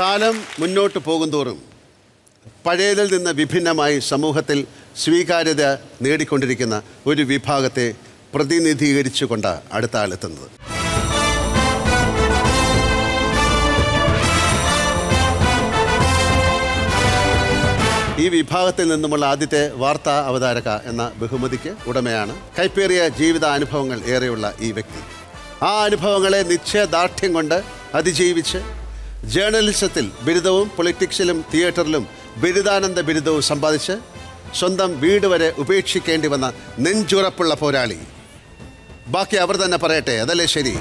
കാലം മുന്നോട്ട് പോകുന്തോറും പഴയതിൽ നിന്ന് വിഭിന്നമായി സമൂഹത്തിൽ സ്വീകാര്യത നേടിക്കൊണ്ടിരിക്കുന്ന ഒരു വിഭാഗത്തെ പ്രതിനിധീകരിച്ചുകൊണ്ട് അടുത്ത ആളെത്തുന്നത് ഈ വിഭാഗത്തിൽ നിന്നുമുള്ള ആദ്യത്തെ വാർത്താ അവതാരക എന്ന ബഹുമതിക്ക് ഉടമയാണ് കൈപ്പേറിയ ജീവിതാനുഭവങ്ങൾ ഏറെയുള്ള ഈ വ്യക്തി ആ അനുഭവങ്ങളെ നിശ്ചയദാർഢ്യം കൊണ്ട് അതിജീവിച്ച് ജേർണലിസത്തിൽ ബിരുദവും പൊളിറ്റിക്സിലും തിയേറ്ററിലും ബിരുദാനന്ദ ബിരുദവും സമ്പാദിച്ച് സ്വന്തം വീട് വരെ ഉപേക്ഷിക്കേണ്ടി വന്ന നെഞ്ചുറപ്പുള്ള പോരാളി ബാക്കി അവർ തന്നെ പറയട്ടെ അതല്ലേ ശരി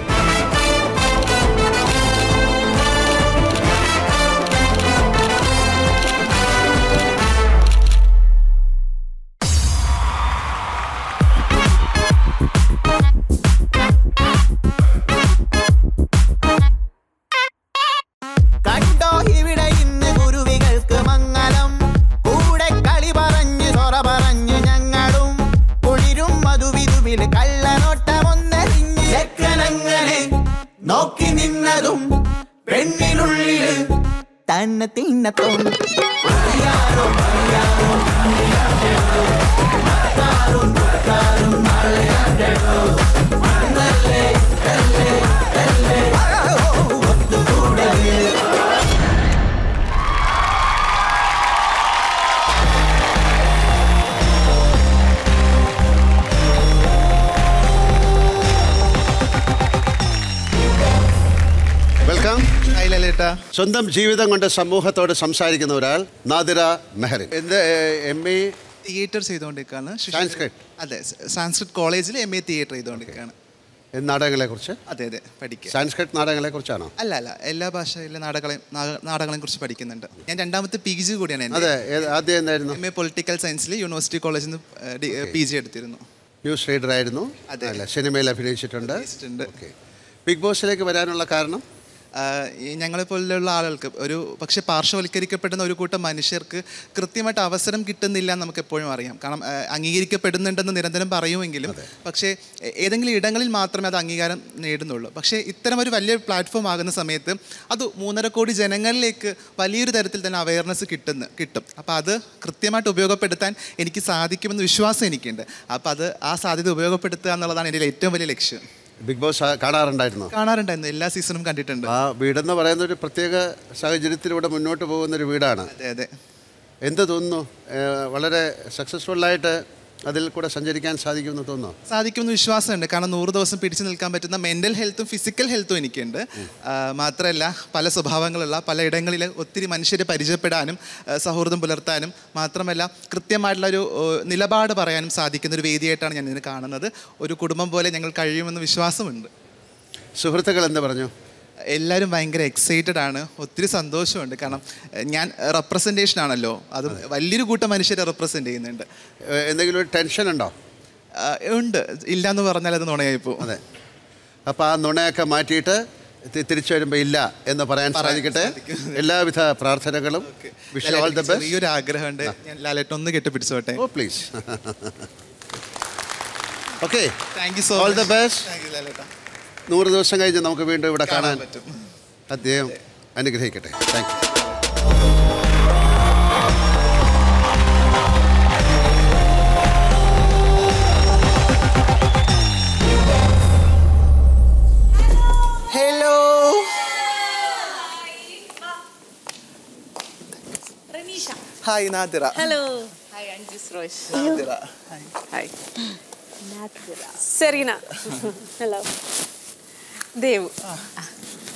കണ്ടോ ഇവിടെ ഇന്ന് കുരുവികൾക്ക് മംഗലം കൂടെ കളി പറഞ്ഞു സൊറ പറഞ്ഞു ഞങ്ങളും കുളിരും മധുവിധുവിൽ കള്ളനോട്ടമൊന്നറിഞ്ഞ് ചെക്കനങ്ങനെ നോക്കി നിന്നതും പെണ്ണിനുള്ളില് തന്നെ തിന്നത്തും വെൽക്കം ഹായ് ലലേട്ട സ്വന്തം ജീവിതം കൊണ്ട് സമൂഹത്തോട് സംസാരിക്കുന്ന ഒരാൾ നാദിര മെഹറിൻ എന്ത് എം എ തിയേറ്റർ ചെയ്തുകൊണ്ടിരിക്കുകയാണ് ശിശു- സാൻസ്ക്രിറ്റ്. അതെ സാൻസ്ക്രിറ്റ് കോളേജിൽ എം എ തിയേറ്റർ ചെയ്തുകൊണ്ടിരിക്കുകയാണ് നാടകങ്ങളെ കുറിച്ച് അതെ അതെ പഠിക്കുക സാൻസ്ക്രിറ്റ് നാടകങ്ങളെ കുറിച്ചാണോ അല്ല അല്ല എല്ലാ ഭാഷയിലെ നാടകളെയും നാടകളെയും കുറിച്ച് പഠിക്കുന്നുണ്ട് ഞാൻ രണ്ടാമത്തെ പി ജി കൂടിയാണ് അതെ ഏത്- ആദ്യം എന്തായിരുന്നു എം എ പൊളിറ്റിക്കൽ സയൻസിൽ യൂണിവേഴ്സിറ്റി കോളേജിൽ നിന്ന് പി ജി എടുത്തിരുന്നു ന്യൂസ് റീഡർ ആയിരുന്നു അതെ. അല്ല സിനിമയിൽ അഭിനയിച്ചിട്ടുണ്ട് അഭിനയിച്ചിട്ടുണ്ട്. ഓക്കെ ബിഗ് ബോസിലേക്ക് വരാനുള്ള കാരണം ഞങ്ങളെ പോലെയുള്ള ആളുകൾക്ക് ഒരു പക്ഷേ പാർശ്വവൽക്കരിക്കപ്പെടുന്ന ഒരു കൂട്ടം മനുഷ്യർക്ക് കൃത്യമായിട്ട് അവസരം കിട്ടുന്നില്ല എന്ന് നമുക്ക് എപ്പോഴും അറിയാം കാരണം ആ, അംഗീകരിക്കപ്പെടുന്നുണ്ടെന്ന് നിരന്തരം പറയുമെങ്കിലും പക്ഷേ എ- ഏതെങ്കിലും ഇടങ്ങളിൽ മാത്രമേ അത് അംഗീകാരം നേടുന്നുള്ളൂ പക്ഷേ ഇത്തരം ഒരു വലിയ പ്ലാറ്റ്ഫോം ആകുന്ന സമയത്ത് അത് മൂന്നര കോടി ജനങ്ങളിലേക്ക് വലിയൊരു തരത്തിൽ തന്നെ അവയർനെസ് കിട്ടുന്നു കിട്ടും അപ്പോൾ അത് കൃത്യമായിട്ട് ഉപയോഗപ്പെടുത്താൻ എനിക്ക് സാധിക്കുമെന്ന് വിശ്വാസം എനിക്കുണ്ട് അപ്പോൾ അത് ആ സാധ്യത ഉപയോഗപ്പെടുത്തുക എന്നുള്ളതാണ് എൻ്റെ ഏറ്റവും വലിയ ലക്ഷ്യം ബിഗ് ബോസ് ആ- കാണാറുണ്ടായിരുന്നു കാണാറുണ്ടായിരുന്നു എല്ലാ സീസണും കണ്ടിട്ടുണ്ട് ആ വീടെന്ന് പറയുന്ന ഒരു പ്രത്യേക സാഹചര്യത്തിലൂടെ മുന്നോട്ട് പോകുന്ന ഒരു വീടാണ് അതെ അതെ എന്ത് തോന്നുന്നു ഏഹ് വളരെ സക്സസ്ഫുള്ളായിട്ട് അതിൽ കൂടെ സഞ്ചരിക്കാൻ സാധിക്കുമെന്ന് തോന്നുന്നു സാധിക്കുമെന്ന് വിശ്വാസമുണ്ട് കാരണം നൂറ് ദിവസം പിടിച്ചു നിൽക്കാൻ പറ്റുന്ന മെൻ്റൽ ഹെൽത്തും ഫിസിക്കൽ ഹെൽത്തും എനിക്കുണ്ട് ആ, മാത്രമല്ല പല സ്വഭാവങ്ങളുള്ള പല ഇടങ്ങളിൽ ഒത്തിരി മനുഷ്യരെ പരിചയപ്പെടാനും ആ, സൗഹൃദം പുലർത്താനും മാത്രമല്ല കൃത്യമായിട്ടുള്ള ഒരു ഓ, നിലപാട് പറയാനും സാധിക്കുന്ന ഒരു വേദിയായിട്ടാണ് ഞാൻ ഇതിനെ കാണുന്നത് ഒരു കുടുംബം പോലെ ഞങ്ങൾ കഴിയുമെന്ന് വിശ്വാസമുണ്ട് സുഹൃത്തുക്കൾ എന്ത് പറഞ്ഞു എല്ലാവരും ഭയങ്കര എക്സൈറ്റഡ് ആണ് ഒത്തിരി സന്തോഷമുണ്ട് കാരണം ഏഹ്, ഞാൻ റെപ്രസെൻറ്റേഷൻ ആണല്ലോ അത് വലിയൊരു കൂട്ടം മനുഷ്യരെ റെപ്രസെൻ്റ് ചെയ്യുന്നുണ്ട് ഏഹ് എന്തെങ്കിലും ഒരു ടെൻഷൻ ഉണ്ടോ ആ, ഉണ്ട് ഇല്ലയെന്ന് പറഞ്ഞാൽ അത് നുണയായിപ്പോ അതെ അപ്പോൾ ആ നുണയൊക്കെ മാറ്റിയിട്ട് തി- തിരിച്ചു വരുമ്പോൾ ഇല്ല എന്ന് പറയാൻ പറയാൻ സാധിക്കട്ടെ സാധിക്കും. എല്ലാവിധ പ്രാർത്ഥനകളും വിഷ് ഓൾ ദ ബെസ്റ്റ് ചെറിയൊരു ആഗ്രഹമുണ്ട് ഞാൻ ലാലേട്ടൻ ഒന്ന് കെട്ടിപ്പിടിച്ചോട്ടെ oh please okay thank you so all the best thank you ലാലേട്ട നൂറ് ദിവസം കഴിഞ്ഞ് നമുക്ക് വീണ്ടും ഇവിടെ കാണാൻ കാണാൻ പറ്റും അദ്ദേഹം അനുഗ്രഹിക്കട്ടെ thank you hello Renisha. Hi Nadira Hello. Hi, I'm just Rosh. Nadira Hi. Serena. Hello. Dev.